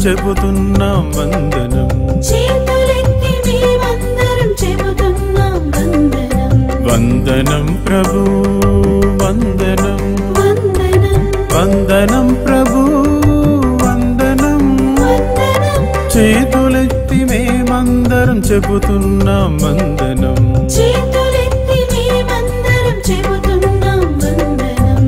చెబుతున్నాం వందనం చేతులెత్తి మేమందరం చెబుతున్నాం వందనం వందనం ప్రభు వందనం వందనం వందనం ప్రభు వందనం వందనం చేతులెత్తి మేమందరం చెబుతున్నాం వందనం చేతులెత్తి మేమందరం చెబుతున్నాం వందనం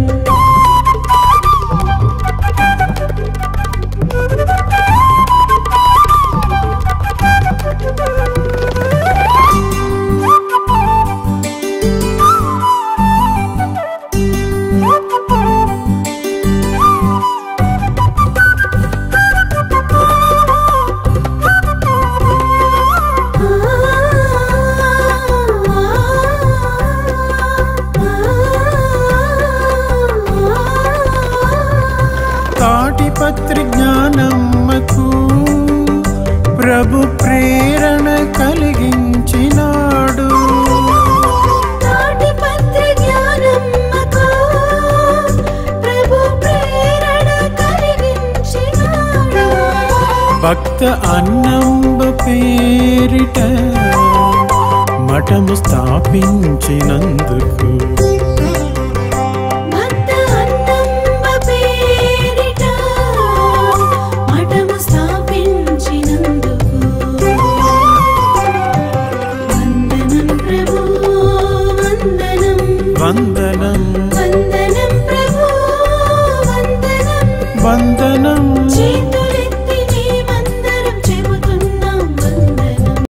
తాటిపత్రి జ్ఞానమ్మకు ప్రభు ప్రేరణ కలిగించినాడు తాటిపత్రి జ్ఞానమ్మకు ప్రభు ప్రేరణ కలిగించినాడు. భక్త అన్నంబ పేరిట మఠము స్థాపించినందుకు భక్త అన్నంబ పేరిట మఠము స్థాపించినందుకు. వందనం ప్రభు వందనం వందనం వందనం ప్రభు వందనం వందనం